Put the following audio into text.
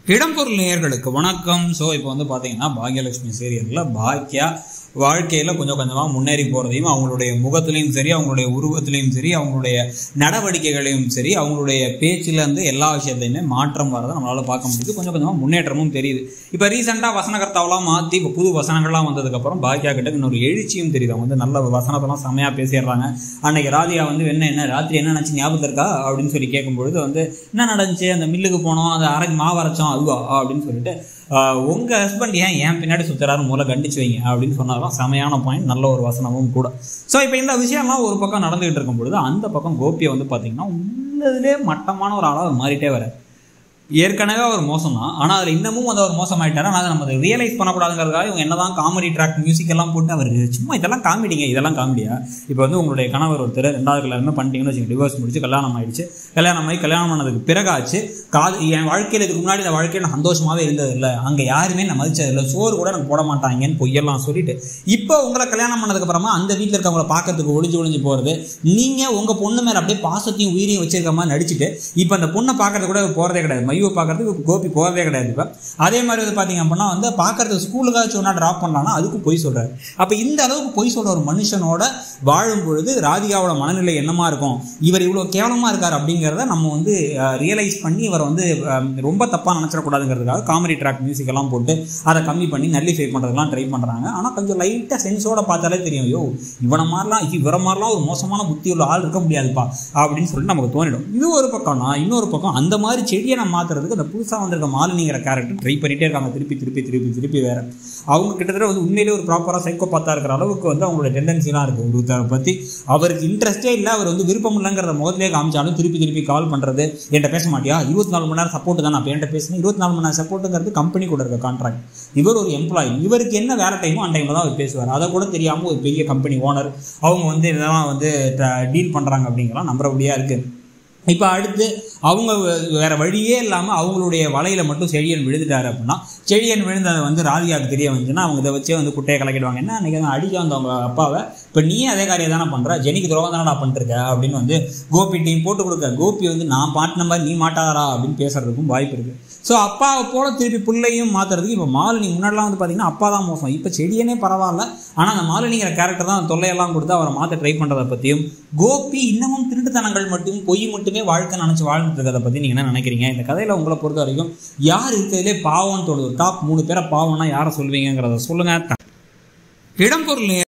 இடம்பொருள் நேயர்களுக்கு வணக்கம் ஸோ இப்போ வந்து பார்த்தீங்கன்னா பாக்யலட்சுமி சீரியலில் பாக்கியா வாழ்க்கையில் கொஞ்சம் கொஞ்சமாக முன்னேறி போகிறதையும் அவங்களுடைய முகத்துலையும் சரி அவங்களுடைய உருவத்திலையும் சரி அவங்களுடைய நடவடிக்கைகளையும் சரி அவங்களுடைய பேச்சிலேருந்து எல்லா விஷயத்துலையுமே மாற்றம் வரதை நம்மளால் பார்க்க முடியுது கொஞ்சம் கொஞ்சமாக முன்னேற்றமும் தெரியுது இப்போ ரீசெண்டாக வசனகர்த்தாவெல்லாம் மாற்றி இப்போ புது வசனங்கள்லாம் வந்ததுக்கப்புறம் பாக்கியா கிட்ட இன்னொரு எழுச்சியும் தெரியுது அவங்க வந்து நல்ல வசனத்தெல்லாம் செமையாக பேசிடுறாங்க அன்னைக்கு ராதியா வந்து என்ன என்ன ராத்திரி என்ன நினச்சி ஞாபகம் இருக்கா அப்படின்னு சொல்லி கேட்கும்பொழுது வந்து என்ன நடந்துச்சு அந்த மில்லுக்கு போனோம் அந்த அரைக்கு மாவு அரைச்சோம் அதுவா அப்படின்னு சொல்லிட்டு ஆஹ் உங்க ஹஸ்பண்ட் ஏன் என் பின்னாடி சுத்துறாரு மூலம் கண்டிச்சு வைங்க அப்படின்னு சொன்னாலும் செமையான பாயிண்ட் நல்ல ஒரு வசனமும் கூட ஸோ இப்போ இந்த விஷயம்லாம் ஒரு பக்கம் நடந்துகிட்டு இருக்கும் பொழுது அந்த பக்கம் கோபியை வந்து பார்த்தீங்கன்னா உள்ளதுலேயே மட்டமான ஒரு ஆளாக மாறிட்டே வர ஏற்கனவே அவர் மோசம் தான் ஆனால் அதில் இன்னமும் வந்து அவர் மோசமாயிட்டாரு ஆனால் அதை நம்ம அதை ரியலைஸ் பண்ணக்கூடாதுங்கிறதுக்காக இவங்க என்னதான் காமெடி ட்ராக் மியூசிக் எல்லாம் போட்டு அவர் சும்மா இதெல்லாம் காமெடிங்க இதெல்லாம் காமெடியா இப்போ வந்து உங்களுடைய கணவர் ஒருத்தர் ரெண்டாவது கல்யாணமே பண்ணிட்டீங்கன்னு வச்சுக்கோங்க டிவோர்ஸ் முடிச்சு கல்யாணம் ஆயிடுச்சு கல்யாணம் ஆகி கல்யாணம் பண்ணதுக்கு பிறகாச்சு காது என் வாழ்க்கையில் இதுக்கு முன்னாடி இந்த வாழ்க்கையில் நான் சந்தோஷமாவே இருந்தது இல்லை அங்கே யாருமே நான் மதிச்சது இல்லை சோறு கூட எனக்கு போட மாட்டாங்கன்னு பொய்யெல்லாம் சொல்லிட்டு இப்போ உங்களை கல்யாணம் பண்ணதுக்கு அப்புறமா அந்த வீட்டில் இருக்கவங்கள பார்க்கறதுக்கு ஒளிஞ்சு ஒளிஞ்சு போகிறது நீங்கள் உங்கள் பொண்ணு மேலே அப்படியே பாசத்தையும் உயிரையும் வச்சிருக்க மாதிரி நடிச்சுட்டு இப்போ அந்த பொண்ணை பார்க்கறது கூட போகிறதே கிடையாது மையவை பார்க்கறதுக்கு கோபி போகிறதே கிடையாது இப்போ அதே மாதிரி வந்து பார்த்தீங்க அப்படின்னா வந்து பார்க்கறதுக்கு ஸ்கூலுக்காச்சும் ஒன்றா ட்ராப் பண்ணலாம்னா அதுக்கு பொய் சொல்கிறாரு அப்போ இந்த அளவுக்கு பொய் சொல்கிற ஒரு மனுஷனோட வாழும் பொழுது ராதிகாவோட மனநிலை என்னமா இருக்கும் இவர் இவ்வளோ கேவலமாக இருக்கார் அப்படிங்கிறத நம்ம வந்து ரியலைஸ் பண்ணி இவரை வந்து அஹ், ரொம்ப தப்பாக நினச்சிடக்கூடாதுங்கிறதுக்காக காமெடி ட்ராக் மியூசிக் எல்லாம் போட்டு அதை கம்மி பண்ணி நல்லிஃபை பண்ணுறதுலாம் ட்ரை பண்ணுறாங்க ஆனால் கொஞ்சம் லைட்டாக சென்ஸோட பார்த்தாலே தெரியும் யோ இவனை மாதிரிலாம் இவரை மாதிரிலாம் ஒரு மோசமான புத்தி உள்ள ஆள் இருக்க முடியாதுப்பா அப்படின்னு சொல்லிட்டு நமக்கு தோணிடும் இது ஒரு பக்கம்னா இன்னொரு பக்கம் அந்த மாதிரி செடியை நம்ம மாற்றுறதுக்கு அந்த புதுசாக வந்திருக்க மாலினிங்கிற கேரக்டர் ட்ரை பண்ணிட்டே இருக்காங்க திருப்பி திருப்பி திருப்பி திருப்பி வேற அவங்க கிட்டத்தட்ட வந்து உண்மையிலேயே ஒரு ப்ராப்பராக சைக்கோ பார்த்தா இருக்கிற அளவுக்கு வந்து அவங்களோட டெண்டன்சிலாம் இருக்குது ஒருத்தரை பற்றி அவருக்கு இன்ட்ரெஸ்டே இல்லை அவர் வந்து விருப்பம் இல்லைங்கிறத முகத்திலே காமிச்சாலும் திருப்பி திருப்பி கால் பண்ணுறது என்கிட்ட பேச மாட்டியா இருபத்தி நாலு மணி நேரம் சப்போர்ட் தான் நான் இப்போ என்கிட்ட பேசினேன் இருபத்தி நாலு மணி நேரம் சப்போர்ட்டுங்கிறது கம்பெனி கூட இருக்க கான்ட்ராக்ட் இவர் ஒரு எம்ப்ளாயி இவருக்கு என்ன வேலை டைமோ அந்த டைமில் தான் அவர் பேசுவார் அதை கூட தெரியாமல் ஒரு பெரிய கம்பெனி ஓனர் அவங்க வந்து இதெல்லாம் வந்து டீல் பண்ணுறாங்க அப்படிங்கலாம் நம்புறபடியாக இருக்குது இப்போ அடுத்து அவங்க வே- வேற வழியே இல்லாமல் அவங்களுடைய வலையில மட்டும் செழியன் விழுந்துட்டாரு அப்படின்னா செழியன் விழுந்ததை வந்து ராதிகாவுக்கு தெரிய வந்துச்சுன்னா அவங்க இதை வச்சே வந்து குட்டையை கலக்கிடுவாங்க என்ன அன்னைக்கு தான் அடிக்க வந்த அவங்க அப்பாவை இப்போ நீயே அதே காரியம் தானே பண்ணுற ஜெனிக்கு துரோகம் தானடா பண்ணிருக்க அப்படின்னு வந்து கோபி டீம் போட்டு கொடுக்க கோபி வந்து நான் மாட்டின மாதிரி நீ மாட்டாரா அப்படின்னு பேசுறதுக்கும் வாய்ப்பு இருக்கு ஸோ அப்பாவை போல திருப்பி பிள்ளையும் மாத்துறதுக்கு இப்போ மாலினி முன்னாடிலாம் வந்து பார்த்தீங்கன்னா அப்பா தான் மோசம் இப்போ செடியனே பரவாயில்ல ஆனால் அந்த மாலினிங்கிற கேரக்டர் தான் தொல்லையெல்லாம் கொடுத்து அவரை மாற்ற ட்ரை பண்ணுறதை பற்றியும் கோபி இன்னமும் திருட்டுத்தனங்கள் மட்டும் பொய் மட்டுமே வாழ்க்கை நினச்சி வாழ்ந்துட்டு இருக்கிறத பற்றி நீங்கள் என்ன நினைக்கிறீங்க இந்த கதையில் உங்களை பொறுத்த வரைக்கும் யார் இருக்கிறதுலே பாவம்னு தோணுது டாப் மூணு பேரை பாவம்னா யாரை சொல்லுவீங்கிறத சொல்லுங்கள் இடம்பொருள்